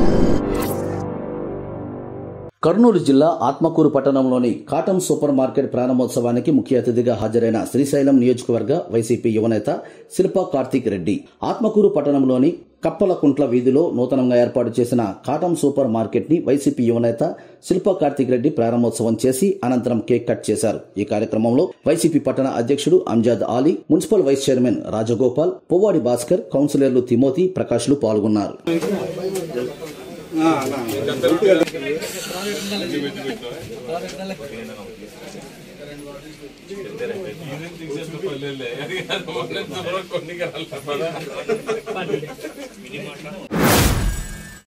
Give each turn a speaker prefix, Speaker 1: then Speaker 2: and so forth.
Speaker 1: కర్నూలు జిల్లా ఆత్మకూరు పట్టణంలోని cotton super market ప్రారంభోత్సవానికి ముఖ్య అతిథిగా హాజరైన శ్రీశైలం నియోజకవర్గ వైసీపీ యువనేత శిల్పా కార్తీక్ రెడ్డి ఆత్మకూరు పట్టణంలోని కప్పలకుంట్ల వీధిలో నూతనంగా ఏర్పాటు చేసిన కాటన్ సూపర్ మార్కెట్ ని వైసీపీ యువనేత శిల్పా కార్తీక్ రెడ్డి ప్రారంభోత్సవం చేసి అనంతరం కేక్ కట్ చేశారు ఈ కార్యక్రమంలో వైసీపీ పట్టణ అధ్యక్షుడు Anjad Ali municipal vice chairman Rajagopal Puvvadi Bhaskar కౌన్సిలర్లు తిమోతి ప్రకాష్లు పాల్గొన్నారు
Speaker 2: కొన్ని